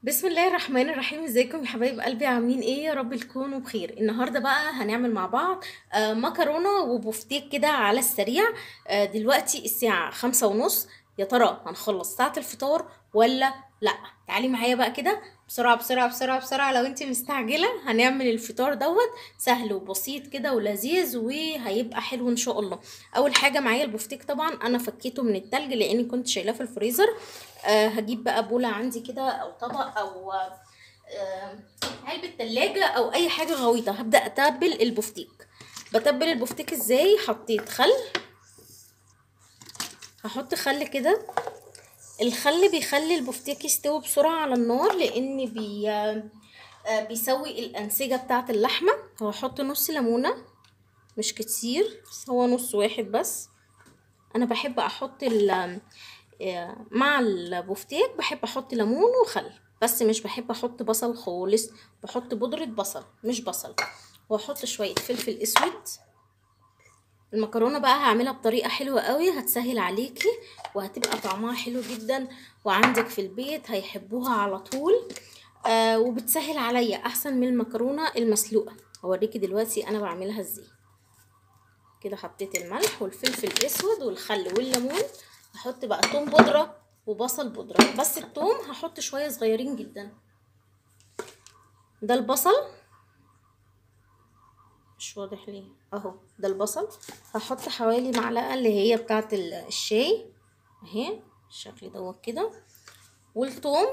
بسم الله الرحمن الرحيم ازيكم يا حبايب قلبي عاملين ايه يا رب تكونوا بخير النهارده بقى هنعمل مع بعض آه، مكرونه وبفتيك كده على السريع آه، دلوقتي الساعه خمسة ونص يا ترى هنخلص ساعه الفطار ولا لا تعالي معايا بقى كده بسرعه بسرعه بسرعه بسرعه لو انت مستعجله هنعمل الفطار دوت سهل وبسيط كده ولذيذ وهيبقى حلو ان شاء الله اول حاجه معايا البفتيك طبعا انا فكيته من التلج لاني كنت شايلاه في الفريزر آه هجيب بقى بوله عندي كده او طبق او آه علبه تلاجة او اي حاجه غويطه هبدا اتبل البفتيك بتبل البفتيك ازاي حطيت خل هحط خل كده الخل بيخلي البفتيك يستوي بسرعه على النار لان بي آه بيسوي الانسجه بتاعه اللحمه هحط نص ليمونه مش كتير هو نص واحد بس انا بحب احط ال مع البفتيك بحب احط ليمون وخل بس مش بحب احط بصل خالص بحط بودرة بصل مش بصل واحط شوية فلفل اسود المكرونة بقى هعملها بطريقة حلوة قوي هتسهل عليكي وهتبقى طعمها حلو جدا وعندك في البيت هيحبوها على طول آه وبتسهل عليا احسن من المكرونة المسلوقة هوريكي دلوقتي انا بعملها ازاي كده حطيت الملح والفلفل الاسود والخل والليمون هحط بقى توم بودرة وبصل بودرة بس التوم هحط شوية صغيرين جدا ده البصل مش واضح ليه اهو ده البصل هحط حوالي معلقة اللي هي بتاعة الشاي اهي الشكل دوت كده والثوم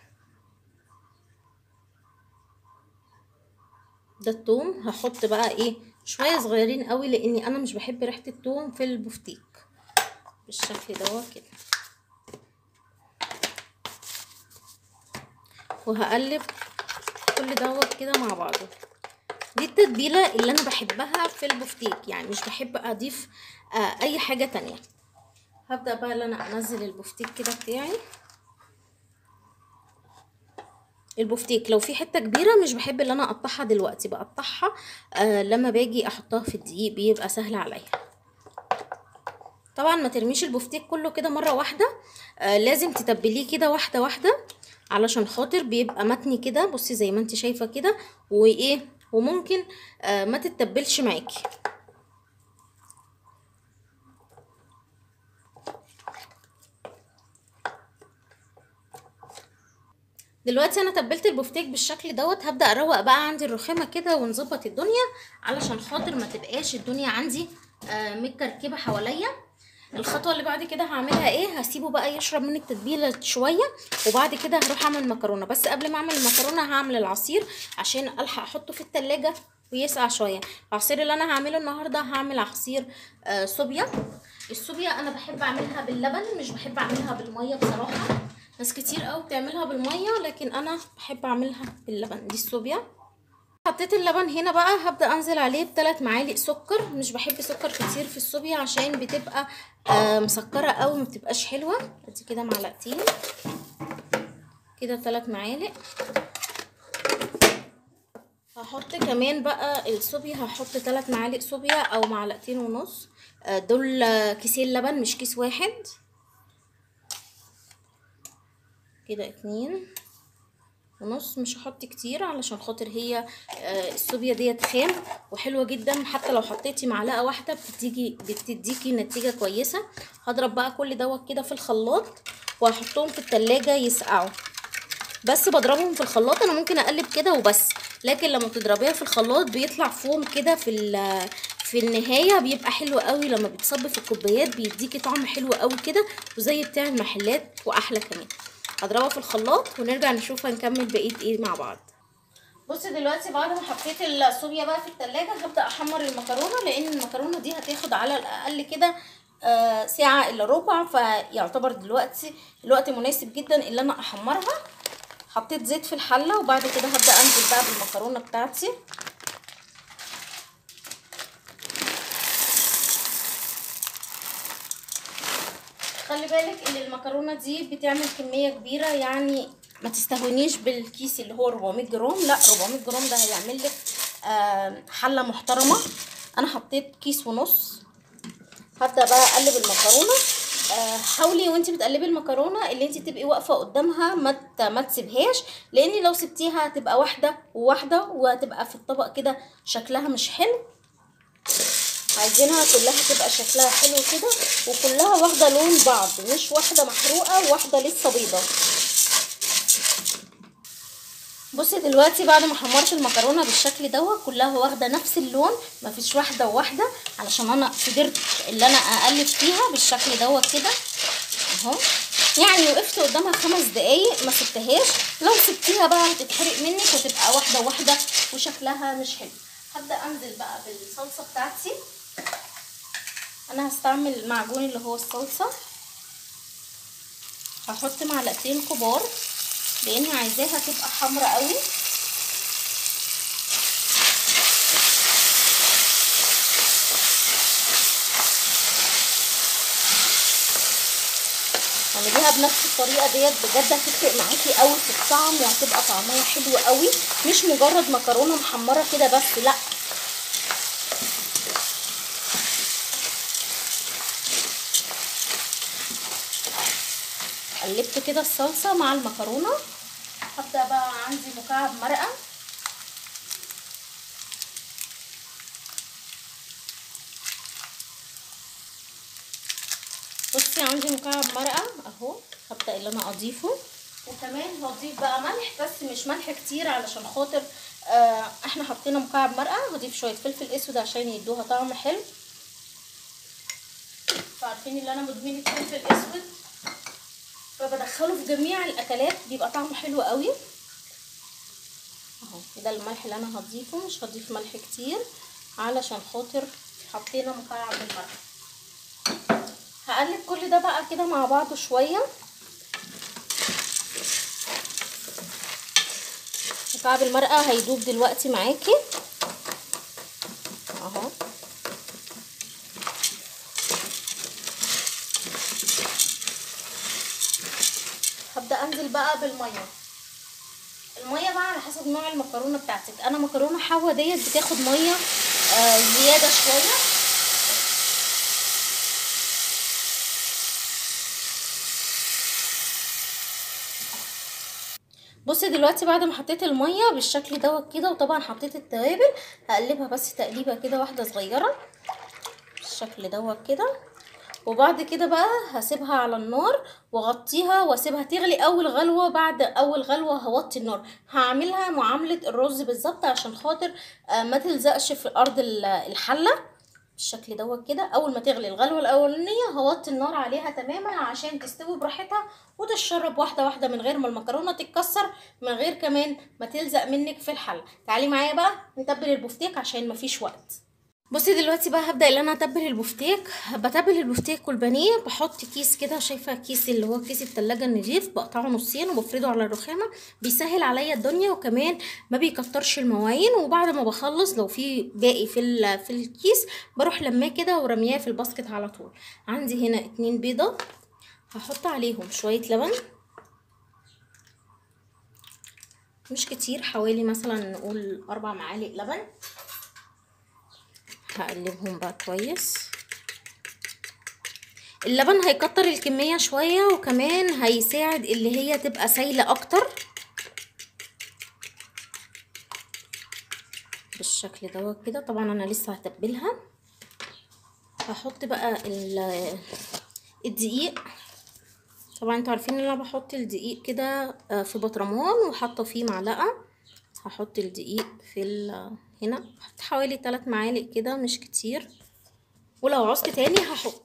ده الثوم هحط بقى ايه شوية صغيرين قوي لاني انا مش بحب ريحة الثوم في البفتيك بالشكل دوت كده وهقلب كل دوت كده مع بعضه دي التتبيله اللي انا بحبها في البفتيك يعني مش بحب اضيف آه اي حاجه تانية هبدا بقى ان انا انزل البفتيك كده بتاعي البفتيك لو في حته كبيره مش بحب ان انا اقطعها دلوقتي بقطعها آه لما باجي احطها في الدقيق بيبقى سهل عليا طبعا ما ترميش البفتيك كله كده مره واحده آه لازم تتبليه كده واحده واحده علشان خاطر بيبقى متني كده بصي زي ما انت شايفه كده وايه وممكن آه ما تتبلش معاكي دلوقتي انا تبلت البفتيك بالشكل دوت هبدا اروق بقى عندي الرخامه كده ونظبط الدنيا علشان خاطر ما تبقاش الدنيا عندي آه متكركبه حواليا الخطوه اللي بعد كده هعملها ايه هسيبه بقى يشرب من التتبيله شويه وبعد كده هروح اعمل مكرونه بس قبل ما اعمل المكرونه هعمل العصير عشان الحق احطه في التلاجة ويسقع شويه العصير اللي انا هعمله النهارده هعمل عصير آه صوبيا الصوبيا انا بحب اعملها باللبن مش بحب اعملها بالميه بصراحه ناس كتير قوي بتعملها بالميه لكن انا بحب اعملها باللبن دي الصوبيا حطيت اللبن هنا بقى هبدا انزل عليه بثلاث معالق سكر مش بحب سكر كتير في الصوبيا عشان بتبقى آه مسكره قوي ما بتبقاش حلوه ادي كده معلقتين كده ثلاث معالق هحط كمان بقى الصوبيا هحط ثلاث معالق صوبيا او معلقتين ونص آه دول كيسين لبن مش كيس واحد كده اتنين ونص مش هحط كتير علشان خاطر هي آه الصوبيا ديت خام وحلوه جدا حتى لو حطيتي معلقه واحده بتديكي بتديكي نتيجه كويسه هضرب بقى كل دوت كده في الخلاط وهحطهم في التلاجة يسقعوا بس بضربهم في الخلاط انا ممكن اقلب كده وبس لكن لما بتضربيها في الخلاط بيطلع فوم كده في في النهايه بيبقى حلو قوي لما بيتصب في الكوبايات بيديكي طعم حلو قوي كده وزي بتاع المحلات واحلى كمان هضربها في الخلاط ونرجع نشوف هنكمل بقيه ايه مع بعض بصي دلوقتي بعد ما حطيت الصوبيا بقى في التلاجة هبدا احمر المكرونه لان المكرونه دي هتاخد على الاقل كده آه ساعه الا ربع فيعتبر دلوقتي الوقت مناسب جدا اللي انا احمرها حطيت زيت في الحله وبعد كده هبدا انزل بقى بالمكرونه بتاعتي خلي بالك ان المكرونه دي بتعمل كميه كبيره يعني ما تستهونيش بالكيس اللي هو 400 جرام لا 400 جرام ده هيعمل لك آه حله محترمه انا حطيت كيس ونص هبدا بقى اقلب المكرونه آه، حاولي وانت بتقلبي المكرونه اللي انت تبقي واقفه قدامها ما ت- ما تسيبهاش لان لو سبتيها هتبقى واحده وواحده وهتبقى في الطبق كده شكلها مش حلو عايزينها كلها تبقى شكلها حلو كده وكلها واخده لون بعض مش واحده محروقه وواحده لسه بيضه بصي دلوقتي بعد ما حمرت المكرونه بالشكل دوت كلها واخده نفس اللون مفيش واحده وواحده علشان انا قدرت اللي انا اقلب فيها بالشكل دوت كده اهو يعني وقفت قدامها خمس دقايق ما سبتهاش لو سبتيها بقى هتتحرق منك وتبقى واحده واحده وشكلها مش حلو هبدا انزل بقى بالصلصه بتاعتي انا هستعمل معجون اللي هو الصلصه هحط معلقتين كبار لاني عايزاها تبقى حمرا قوي اعمليها بنفس الطريقه ديت بجد هتفرق معاكي قوي في الطعم وهتبقى طعمها حلو قوي مش مجرد مكرونه محمره كده بس لا قلبت كده الصلصه مع المكرونه هبدا بقى عندي مكعب مرقه بصي عندي مكعب مرقه اهو هبدا اللي انا اضيفه وكمان هضيف بقى ملح بس مش ملح كتير علشان خاطر آه احنا حطينا مكعب مرقه هضيف شويه فلفل اسود عشان يدوها طعم حلو عارفين ان انا مدمنه فلفل اسود فبدخله في جميع الاكلات بيبقى طعمه حلو قوي اهو كده الملح اللي انا هضيفه مش هضيف ملح كتير علشان خاطر حطينا مكعب المرقه هقلب كل ده بقى كده مع بعضه شويه مكعب المرقه هيدوب دلوقتي معاكي اهو هبدا انزل بقى بالميه الميه بقى على حسب نوع المكرونه بتاعتك انا مكرونه حوا ديت بتاخد ميه آه زياده شويه بصي دلوقتي بعد ما حطيت الميه بالشكل دوت كده وطبعا حطيت التوابل هقلبها بس تقليبه كده واحده صغيره بالشكل دوت كده وبعد كده بقى هسيبها على النار واغطيها واسيبها تغلي اول غلوه بعد اول غلوه هوطي النار هعملها معامله الرز بالظبط عشان خاطر ما تلزقش في ارض الحله بالشكل دوت كده اول ما تغلي الغلوه الاولانيه هوطي النار عليها تماما عشان تستوي براحتها وتشرب واحده واحده من غير ما المكرونه تتكسر من غير كمان ما تلزق منك في الحله تعالي معايا بقى نتبل البفتيك عشان مفيش وقت بصي دلوقتي بقى هبدا ان انا اتبل البفتيك بتبل البفتيك والبانيه بحط كيس كده شايفه كيس اللي هو كيس التلاجة النضيف بقطعه نصين وبفرده على الرخامه بيسهل عليا الدنيا وكمان ما بيكترش المواعين وبعد ما بخلص لو في باقي في في الكيس بروح لماه كده ورمياه في الباسكت على طول عندي هنا اتنين بيضه هحط عليهم شويه لبن مش كتير حوالي مثلا نقول اربع معالق لبن هقلبهم بقى كويس اللبن هيكتر الكمية شوية وكمان هيساعد اللي هي تبقى سايلة اكتر بالشكل دوت كده طبعا انا لسه هتبلها هحط بقى الدقيق طبعا انتوا عارفين ان انا بحط الدقيق كده في بطرمان وحاطه فيه معلقه هحط الدقيق في هنا هحط حوالي 3 معالق كده مش كتير ولو عوزت تاني هحط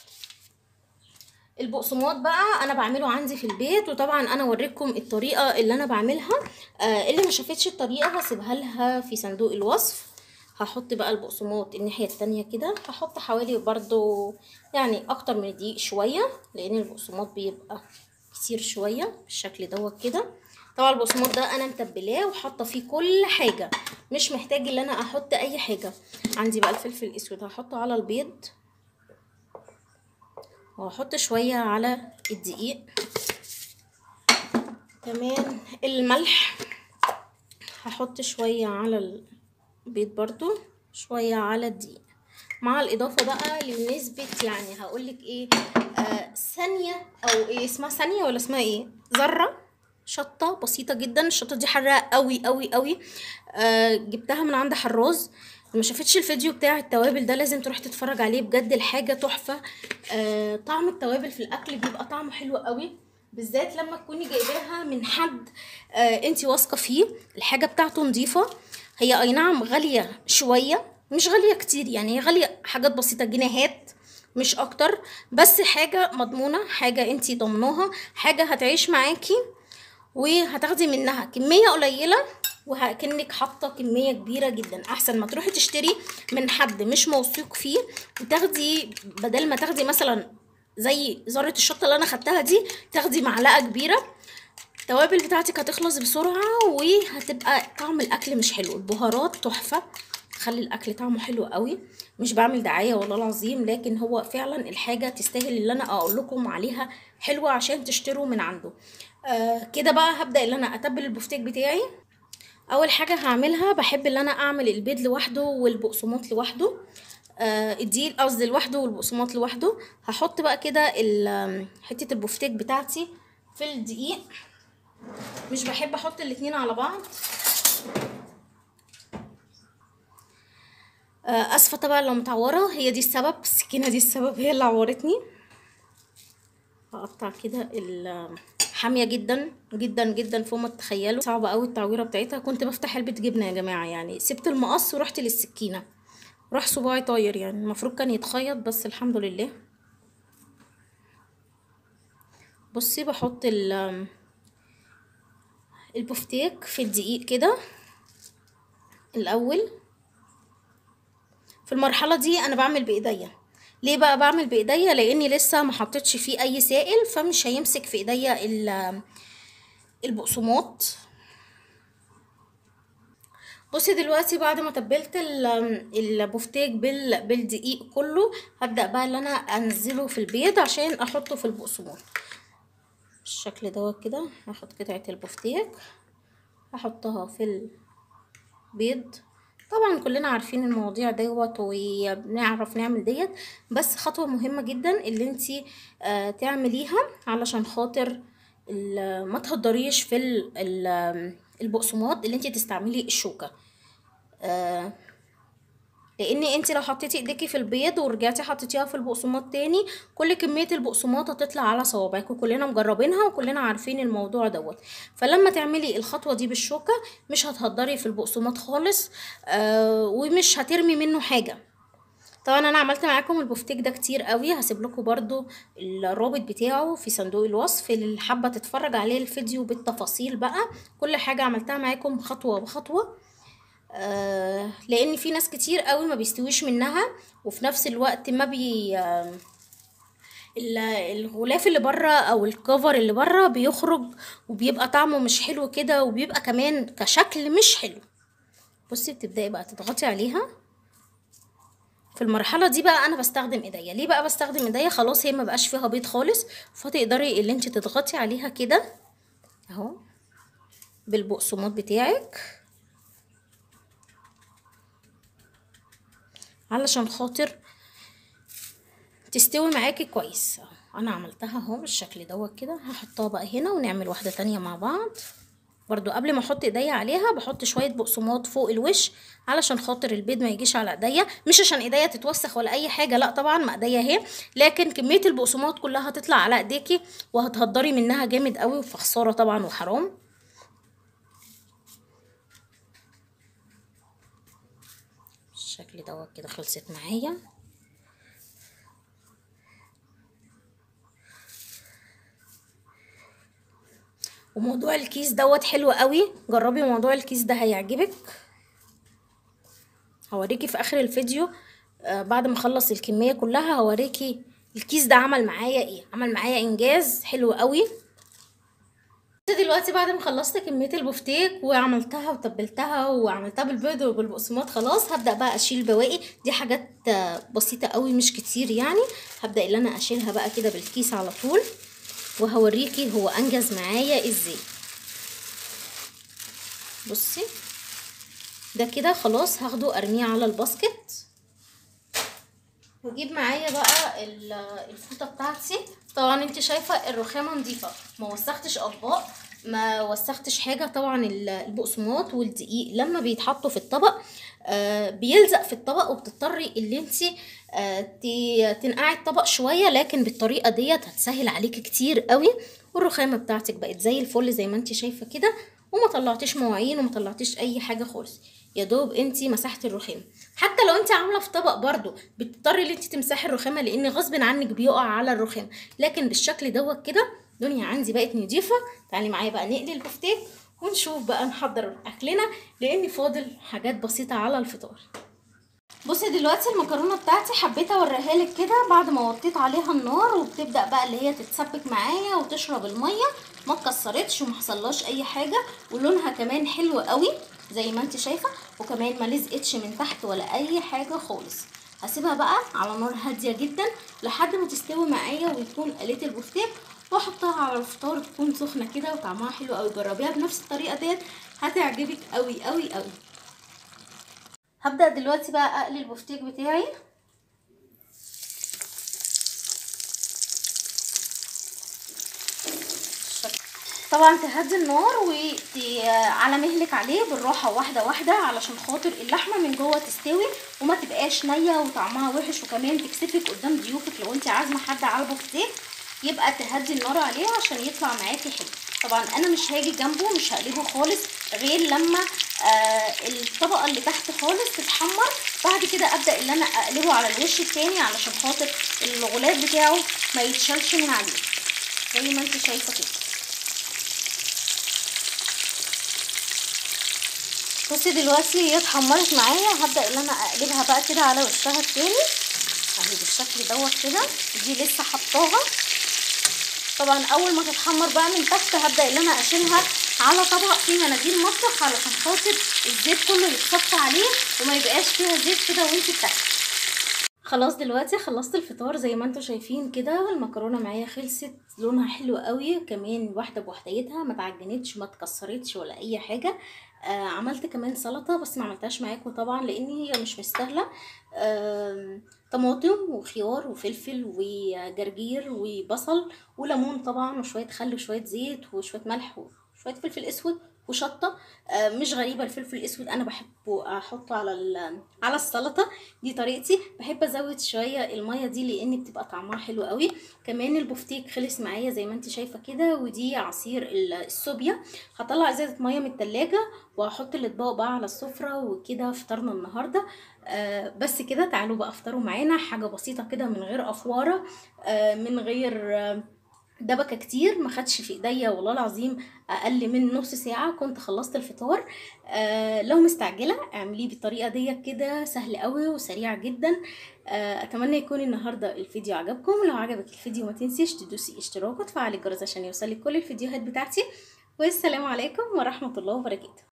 البقسماط بقى انا بعمله عندي في البيت وطبعا انا اوريكم الطريقه اللي انا بعملها آه اللي ما شافتش الطريقه هسيبها لها في صندوق الوصف هحط بقى البقسماط الناحيه التانية كده هحط حوالي برضو يعني اكتر من دقيق شويه لان البقسماط بيبقى كتير شويه بالشكل دوت كده طبعا البقسماط ده انا متبلاه وحاطه فيه كل حاجه مش محتاج ان انا احط اي حاجه عندي بقى الفلفل الاسود هحطه على البيض وهحط شويه على الدقيق كمان الملح هحط شويه على البيض برضو شويه على الدقيق مع الاضافه بقى لنسبه يعني هقولك ايه آه ثانيه او ايه اسمها ثانيه ولا اسمها ايه ذره شطه بسيطه جدا الشطه دي حراقه قوي قوي قوي آه جبتها من عند حراز ما شافتش الفيديو بتاع التوابل ده لازم تروح تتفرج عليه بجد الحاجه تحفه آه طعم التوابل في الاكل بيبقى طعمه حلو قوي بالذات لما تكوني جايباها من حد آه انت واثقه فيه الحاجه بتاعته نظيفه هي اي نعم غاليه شويه مش غاليه كتير يعني هي غاليه حاجات بسيطه جنيهات مش اكتر بس حاجه مضمونه حاجه انت ضمناها حاجه هتعيش معاكي وهتاخدي منها كميه قليله وكأنك حاطه كميه كبيره جدا احسن ما تروحي تشتري من حد مش موثوق فيه وتاخدي بدل ما تاخدي مثلا زي ذره الشطه اللي انا خدتها دي تاخدي معلقه كبيره التوابل بتاعتك هتخلص بسرعه وهتبقى طعم الاكل مش حلو البهارات تحفه تخلي الاكل طعمه حلو قوي مش بعمل دعايه والله العظيم لكن هو فعلا الحاجه تستاهل اللي انا اقول لكم عليها حلوه عشان تشتروا من عنده آه كده بقى هبدا ان انا اتبل البفتيك بتاعي اول حاجه هعملها بحب ان انا اعمل البيض لوحده والبقسماط لوحده آه الدقيق قصدي لوحده والبقسماط لوحده هحط بقى كده حته البفتيك بتاعتي في الدقيق مش بحب احط الاتنين على بعض آه اسفه طبعا لو متعوره هي دي السبب السكينه دي السبب هي اللي عورتني هقطع كده حاميه جدا جدا جدا فوق ما تتخيلوا صعبه قوي التعويره بتاعتها كنت بفتح علبه جبنه يا جماعه يعني سبت المقص ورحت للسكينه راح صباعي طاير يعني المفروض كان يتخيط بس الحمد لله بصي بحط البفتيك في الدقيق كده الاول في المرحله دي انا بعمل بايديا ليه بقى بعمل بايديا لاني لسه ما حطيتش فيه اي سائل فمش هيمسك في ايديا البقسماط بصي دلوقتي بعد ما تبلت البفتيك بالدقيق كله هبدا بقى ان انا انزله في البيض عشان احطه في البقسماط بالشكل دوت كده هاخد قطعه البفتيك احطها في البيض طبعا كلنا عارفين المواضيع دوت وبنعرف نعمل ديت بس خطوه مهمه جدا اللي انتي آه تعمليها علشان خاطر ما تهدريش في البقسماط اللي انتي تستعملي الشوكه آه لان انت لو حطيتي ايديكي في البيض ورجعتي حطيتيها في البقسماط تاني كل كميه البقسماط هتطلع على صوابعك وكلنا مجربينها وكلنا عارفين الموضوع دوت فلما تعملي الخطوه دي بالشوكه مش هتهدري في البقسماط خالص آه ومش هترمي منه حاجه طبعا انا عملت معاكم البفتيك ده كتير قوي هسيب لكم برده الرابط بتاعه في صندوق الوصف اللي حابه تتفرج عليه الفيديو بالتفاصيل بقى كل حاجه عملتها معاكم خطوه بخطوه آه لان في ناس كتير قوي ما بيستويش منها وفي نفس الوقت ما بي آه الغلاف اللي بره او الكفر اللي بره بيخرج وبيبقى طعمه مش حلو كده وبيبقى كمان كشكل مش حلو بصي بتبداي بقى تضغطي عليها في المرحله دي بقى انا بستخدم ايديا ليه بقى بستخدم ايديا خلاص هي ما بقاش فيها بيض خالص فتقدري اللي انت تضغطي عليها كده اهو بالبقسماط بتاعك علشان خاطر تستوي معاكي كويس انا عملتها اهو بالشكل دوت كده هحطها بقى هنا ونعمل واحده تانية مع بعض برضو قبل ما احط ايديا عليها بحط شويه بقسماط فوق الوش علشان خاطر البيض ما يجيش على ايديا مش عشان ايديا تتوسخ ولا اي حاجه لا طبعا ما ايديا اهي لكن كميه البقسماط كلها هتطلع على ايديكي وهتهدري منها جامد قوي فخساره طبعا وحرام بالشكل دوت كده خلصت معايا وموضوع الكيس دوت حلو قوي جربي موضوع الكيس ده هيعجبك هوريكي في اخر الفيديو آه بعد ما اخلص الكميه كلها هوريكي الكيس ده عمل معايا ايه عمل معايا انجاز حلو قوي دلوقتي بعد ما خلصت كميه البفتيك وعملتها وتبلتها وعملتها بالبيض وبالبقسماط خلاص هبدا بقى اشيل بواقي دي حاجات بسيطه قوي مش كتير يعني هبدا ان انا اشيلها بقى كده بالكيس على طول وهوريكي هو انجز معايا ازاي بصي ده كده خلاص هاخده ارميه على الباسكت واجيب معايا بقى الفوطه بتاعتي طبعا انت شايفه الرخامه نظيفه ما وسختش اطباق ما وسختش حاجه طبعا البقسماط والدقيق لما بيتحطوا في الطبق آه بيلزق في الطبق وبتضطري اللي انت آه تنقعي الطبق شويه لكن بالطريقه ديت هتسهل عليكي كتير قوي والرخامه بتاعتك بقت زي الفل زي ما انت شايفه كده وما طلعتيش مواعين وما طلعتيش اي حاجه خالص يا دوب انت مسحتي الرخام حتى لو انت عامله في طبق برضو بتضطري ان انت تمسحي الرخامه لان غصب عنك بيقع على الرخام لكن بالشكل دوت كده الدنيا عندي بقت نضيفه تعالي معايا بقى نقلي البفتيك ونشوف بقى نحضر اكلنا لان فاضل حاجات بسيطه على الفطار بصي دلوقتي المكرونه بتاعتي حبيت اوريها لك كده بعد ما وطيت عليها النار وبتبدا بقى اللي هي تتسبك معايا وتشرب الميه ما اتكسرتش وما حصلهاش اي حاجه ولونها كمان حلو قوي زي ما انت شايفه وكمان ما لزقتش من تحت ولا اي حاجه خالص هسيبها بقى على نار هاديه جدا لحد ما تستوي معايا ويكون قليت البفتيك واحطها على الفطار تكون سخنه كده وطعمها حلو قوي جربيها بنفس الطريقه ديت هتعجبك قوي قوي قوي هبدا دلوقتي بقى اقلي البفتيك بتاعي طبعا تهدي النار وعلى مهلك عليه بالراحه واحده واحده علشان خاطر اللحمه من جوه تستوي وما تبقاش نيه وطعمها وحش وكمان تكسفك قدام ضيوفك لو انت عازمه حد على البفتيك يبقى تهدي النار عليه عشان يطلع معاكي حلو طبعا انا مش هاجي جنبه مش هقلبه خالص غير لما آه الطبقه اللي تحت خالص تتحمر بعد كده ابدا ان انا اقلبه على الوش التاني علشان خاطر الغلاف بتاعه ما يتشالش من عليه زي ما انت شايفه كده بصي دلوقتي هي اتحمرت معايا هبدا ان انا اقلبها بقى كده على وشها التاني اهي بالشكل دوت كده دي لسه حطاها طبعا اول ما تتحمر بقى من تحت هبدا ان انا اشيلها على طبق فيه مناديل مطبخ علشان خاطر الزيت كله يتصفى عليه وما يبقاش فيها زيت كده وانت بتاكلي خلاص دلوقتي خلصت الفطار زي ما انتم شايفين كده والمكرونه معايا خلصت لونها حلو قوي كمان واحده بوحديتها ما تعجنتش ما اتكسرتش ولا اي حاجه آه عملت كمان سلطه بس ما عملتهاش معاكم طبعا لان هي مش مستاهله آه طماطم وخيار وفلفل وجرجير وبصل وليمون طبعا وشويه خل وشويه زيت وشويه ملح وشويه فلفل اسود وشطه آه مش غريبه الفلفل الاسود انا بحبه احطه على على السلطه دي طريقتي بحب ازود شويه الميه دي لان بتبقى طعمها حلو قوي كمان البفتيك خلص معايا زي ما انت شايفه كده ودي عصير الصوبيا هطلع ازازه ميه من التلاجة وهحط الاطباق بقى على السفره وكده فطرنا النهارده آه بس كده تعالوا بقى افطروا معانا حاجه بسيطه كده من غير افواره آه من غير آه دبكة كتير ما خدش في ايديا والله العظيم اقل من نص ساعة كنت خلصت الفطار آه لو مستعجلة اعمليه بالطريقة دي كده سهل قوي وسريع جدا آه اتمنى يكون النهاردة الفيديو عجبكم لو عجبك الفيديو ما تنسيش تدوسي اشتراك وتفعلي الجرس عشان يوصلك كل الفيديوهات بتاعتي والسلام عليكم ورحمة الله وبركاته